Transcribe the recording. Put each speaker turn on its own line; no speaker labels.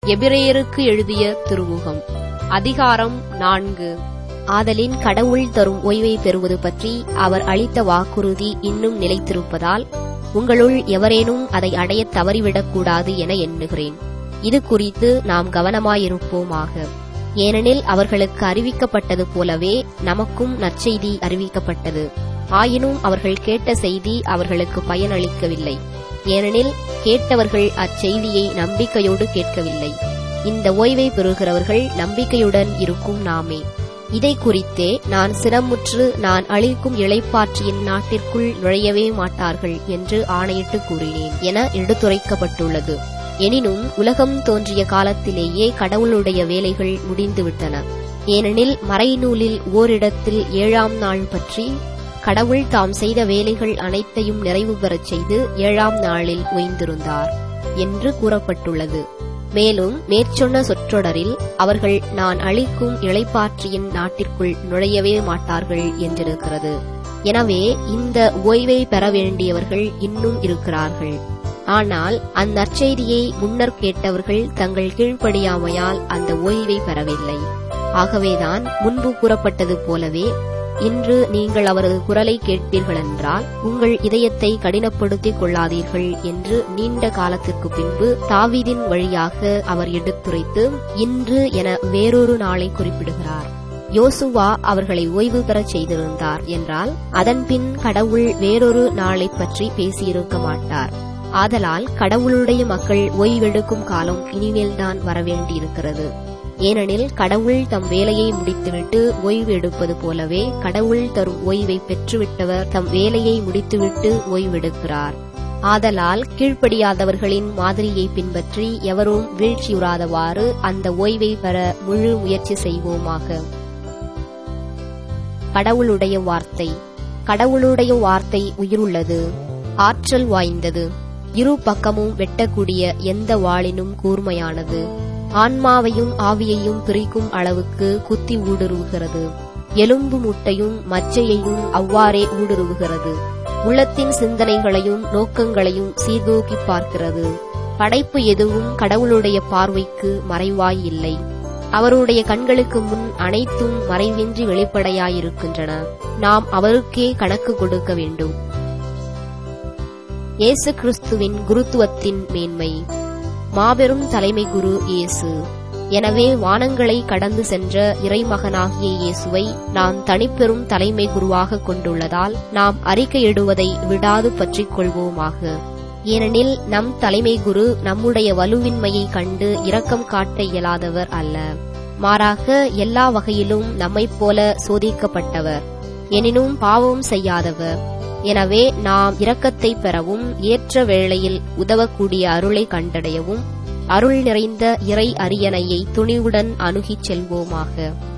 எபிரேயருக்கு எழுதிய திருமுகம் அதிகாரம் நான்கு
ஆதலின் கடவுள் தரும் ஓய்வை பெறுவது பற்றி அவர் அளித்த வாக்குறுதி இன்னும் நிலைத்திருப்பதால் உங்களுள் எவரேனும் அதை அடையத் தவறிவிடக்கூடாது என எண்ணுகிறேன் இது குறித்து நாம் கவனமாயிருப்போமாக ஏனெனில் அவர்களுக்கு அறிவிக்கப்பட்டது போலவே நமக்கும் நற்செய்தி அறிவிக்கப்பட்டது ஆயினும் அவர்கள் கேட்ட செய்தி அவர்களுக்கு பயனளிக்கவில்லை ஏனெனில் கேட்டவர்கள் அச்செய்தியை நம்பிக்கையோடு கேட்கவில்லை இந்த ஓய்வை பெறுகிறவர்கள் நம்பிக்கையுடன் இருக்கும் நாமே இதை குறித்தே நான் சிரமுற்று நான் அளிக்கும் இளைப்பாற்றியின் நாட்டிற்குள் நுழையவே மாட்டார்கள் என்று ஆணையிட்டு கூறினேன் என எடுத்துரைக்கப்பட்டுள்ளது எனினும் உலகம் தோன்றிய காலத்திலேயே கடவுளுடைய வேலைகள் முடிந்துவிட்டன ஏனெனில் மறைநூலில் ஓரிடத்தில் ஏழாம் நாள் பற்றி கடவுள் தாம் செய்த வேலைகள் அனைத்தையும் நிறைவு பெறச் செய்து ஏழாம் நாளில் ஓய்ந்திருந்தார் என்று கூறப்பட்டுள்ளது மேலும் மேற்சொன்ன சொற்றொடரில் அவர்கள் நான் அளிக்கும் இளைப்பாற்றியின் நாட்டிற்குள் நுழையவே மாட்டார்கள் என்றிருக்கிறது எனவே இந்த ஓய்வை பெற வேண்டியவர்கள் இன்னும் இருக்கிறார்கள் ஆனால் அந்நற்செய்தியை முன்னர் கேட்டவர்கள் தங்கள் கீழ்ப்படியாமையால் அந்த ஓய்வை பெறவில்லை ஆகவேதான் முன்பு கூறப்பட்டது போலவே இன்று நீங்கள் அவரது குரலை கேட்பீர்களென்றால் உங்கள் இதயத்தை கடினப்படுத்திக் கொள்ளாதீர்கள் என்று நீண்ட காலத்திற்கு பின்பு தாவீதின் வழியாக அவர் எடுத்துரைத்து இன்று என வேறொரு நாளை குறிப்பிடுகிறார் யோசுவா அவர்களை ஓய்வு பெறச் செய்திருந்தார் என்றால் அதன்பின் கடவுள் வேறொரு நாளை பற்றி பேசியிருக்க மாட்டார் ஆதலால் கடவுளுடைய மக்கள் ஓய்வெடுக்கும் காலம் இனிமேல்தான் வரவேண்டியிருக்கிறது ஏனெனில் கடவுள் தம் வேலையை முடித்துவிட்டு ஓய்வு எடுப்பது போலவே கடவுள் தரும் ஓய்வை பெற்றுவிட்டவர் தம் வேலையை முடித்துவிட்டு ஓய்வெடுக்கிறார் ஆதலால் கீழ்ப்படியாதவர்களின் மாதிரியை பின்பற்றி எவரும் வீழ்ச்சியுறாதவாறு அந்த ஓய்வை பெற முழு முயற்சி செய்வோமாக கடவுளுடைய வார்த்தை கடவுளுடைய வார்த்தை உயிருள்ளது ஆற்றல் வாய்ந்தது இரு பக்கமும் வெட்டக்கூடிய எந்த வாளினும் கூர்மையானது ஆன்மாவையும் ஆவியையும் பிரிக்கும் அளவுக்கு குத்தி ஊடுருவுகிறது எலும்பு முட்டையும் மச்சையையும் அவ்வாறே ஊடுருவுகிறது உள்ளத்தின் சிந்தனைகளையும் நோக்கங்களையும் சீர்தூக்கி பார்க்கிறது படைப்பு எதுவும் கடவுளுடைய பார்வைக்கு மறைவாய் இல்லை அவருடைய கண்களுக்கு முன் அனைத்தும் மறைவின்றி வெளிப்படையாயிருக்கின்றன நாம் அவருக்கே கணக்கு கொடுக்க வேண்டும் இயேசு கிறிஸ்துவின் குருத்துவத்தின் மேன்மை மாபெரும் தலைமை குரு இயேசு எனவே வானங்களை கடந்து சென்ற இறைமகனாகிய இயேசுவை நாம் தனிப்பெரும் தலைமை குருவாக கொண்டுள்ளதால் நாம் அறிக்கையிடுவதை விடாது பற்றிக் கொள்வோமாக ஏனெனில் நம் தலைமை குரு நம்முடைய வலுவின்மையை கண்டு இரக்கம் காட்ட இயலாதவர் அல்ல மாறாக எல்லா வகையிலும் நம்மைப் போல சோதிக்கப்பட்டவர் எனினும் பாவம் செய்யாதவர் எனவே நாம் இரக்கத்தை பெறவும் ஏற்ற வேளையில் உதவக்கூடிய அருளை கண்டடையவும் அருள் நிறைந்த இறை அரியணையை துணிவுடன் அணுகிச் செல்வோமாக